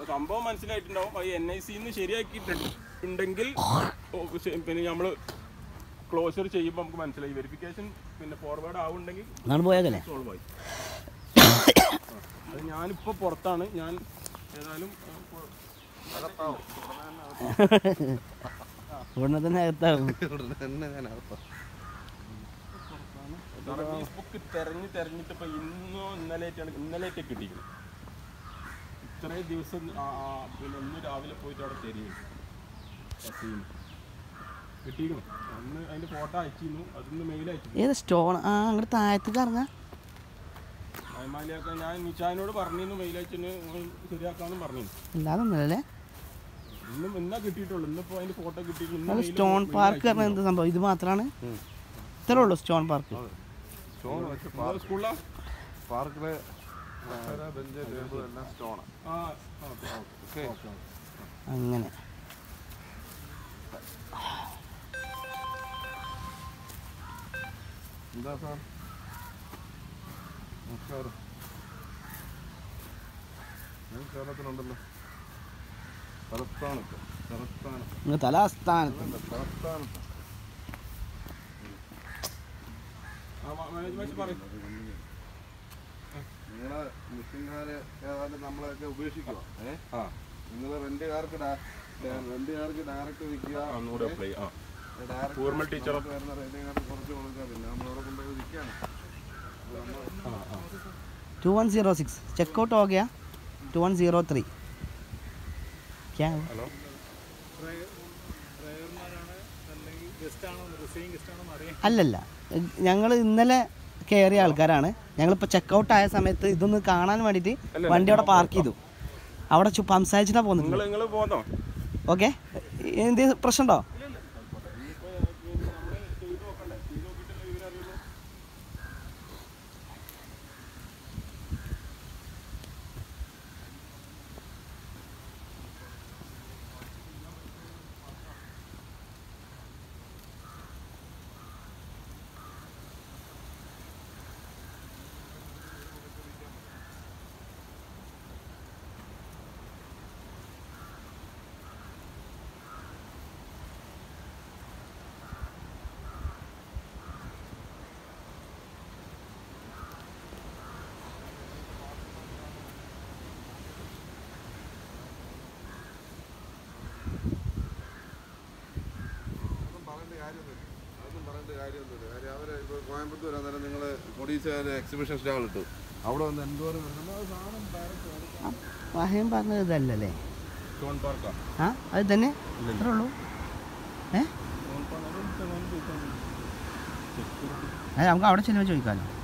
സംഭവം മനസ്സിലായിട്ടുണ്ടാവും അത് എൻ ഐ സിന്ന് ശരിയാക്കിയിട്ടുണ്ടെങ്കിൽ ഓ, ശ- പിന്നെ നമ്മൾ ക്ലോസർ ചെയ്യുമ്പോൾ നമുക്ക് മനസ്സിലായി വെരിഫിക്കേഷൻ പിന്നെ ഫോർവേഡ് ആവുണ്ടെങ്കിൽ നിങ്ങൾ പോയേക്കല്ലേ സോൾവ് ആയി അത് ഞാനിപ്പോൾ പുറത്താണ് ഞാൻ ഏതായാലും ആ, പൊ- ഉടനെ തന്നെ അകത്താവും സർവീസ് ബുക്ക് തെരഞ്ഞ് തെരഞ്ഞിട്ട് ഇപ്പൊ ഇന്നോ ഇന്നലെയായിട്ടാണ് ഇന്നലെയായിട്ട് കിട്ടിയിരിക്കുന്നത് ഇത്രയും ദിവസം ആ, ആ, പിന്നെ ഇന്ന് രാവിലെ പോയിട്ട് അവിടെ തരികയും കിട്ടിയിരുന്നു അന്ന് അതിന്റെ ഫോട്ടോ അയച്ചിരുന്നു അതിന്ന് മെയിൽ അയച്ചു ഏത് സ്റ്റോൺ ആ അങ്ങോട്ട് താഴത്തേക്ക് ഇറങ്ങാം അയമാലിയൊക്കെ ഞാൻ നിഷാനോട് പറഞ്ഞിരുന്നു മെയിൽ അയച്ചിന് ശരിയാക്കാന്നും പറഞ്ഞു അല്ലാതൊന്നുമല്ലേ ഇന്നും ഇന്നാ കിട്ടിയിട്ടുള്ളൂ ഇന്നിപ്പോ അതിന്റെ ഫോട്ടോ കിട്ടിയിട്ടുണ്ട് ഇന്ന് അത് mail- സ്റ്റോൺ mail പാർക്ക് അയച്ചിരുന്നു. പറഞ്ഞ എന്ത് സംഭവം ഇത് മാത്രമാണ് ഇത്രേ ഉള്ളൂ സ്റ്റോൺ പാർക്ക് സ്റ്റോൺ വെച്ച് നിങ്ങളെ സ്കൂളിലാ പാർക്കിലെ കസേര, ബെഞ്ച് ടേബിൾ എല്ലാം സ്റ്റോണാണ് ആ ഓക്കെ ഓക്കെ ഓക്കെ അങ്ങനെ എന്താ സാർ നമസ്കാരം ഞാൻ കേരളത്തിലുണ്ടല്ലോ തലസ്ഥാനത്ത് തലസ്ഥാനം ഇങ്ങ് തലാസ്ഥാനത്ത് അല്ല, തലസ്ഥാനത്ത് മാനേജ്മെന്റ് പറയും നിങ്ങളെ മിഷൻകാര് ഏതാണ്ട് നമ്മളെയൊക്കെ ഉപേക്ഷിക്കുക ഏ ആ നിങ്ങൾ റെന്റുകാർക്ക് റെന്റുകാർക്ക് ഡയറക്റ്റ് വിൽക്കുക ഒന്നുകൂടെ അപ്ലൈ ആ ഡയറക്റ്റ് പൂർമ്മൽ ടീച്ചർ വരുന്ന റെന്റുകാർക്ക് കുറച്ച് കൊടുക്കുക പിന്നെ നമ്മളവിടെ കൊണ്ടുപോയി വിൽക്കുകയാണ് two one zero six checkout हो गया टू वन ज़ीरो थ्री क्या है ഹലോ അല്ലല്ല ഞങ്ങൾ ഇന്നലെ കയറിയ ആൾക്കാരാണ് ഞങ്ങളിപ്പോൾ ചെക്കൗട്ട് ആയ സമയത്ത് ഇതൊന്ന് കാണാൻ വേണ്ടിയിട്ട് വണ്ടി അവിടെ പാർക്ക് ചെയ്തു അവിടെ ചു സംസാരിച്ചിട്ടാ പോകുന്നത് നിങ്ങൾ നിങ്ങൾ പോന്നോ ഓക്കെ എന്ത് പ്രശ്നമുണ്ടോ അതൊന്നും പറയേണ്ട കാര്യമൊന്നുമില്ല അതൊന്നും പറയേണ്ട കാര്യമൊന്നുമില്ല കാര്യം അവര് ഇപ്പോൾ കോയമ്പത്തൂർ അന്നേരം നിങ്ങൾ കൊടീസുകാർ എക്സിബിഷൻ സ്റ്റാൾ ഇട്ടു അവിടെ വന്ന് എന്തോരം നമ്മൾ അത് സാധനം ഡയറക്റ്റ് വാഹനം പറഞ്ഞത് ഇതല്ലല്ലേ സ്റ്റോൺ പാർക്കാ ആ അത് തന്നെ അത്രേ ഉള്ളൂ ഏ സ്റ്റോൺ പാർക്ക് അത് നമുക്ക് അവിടെ ചെല്ലുമ്പോൾ ചോദിക്കാമല്ലോ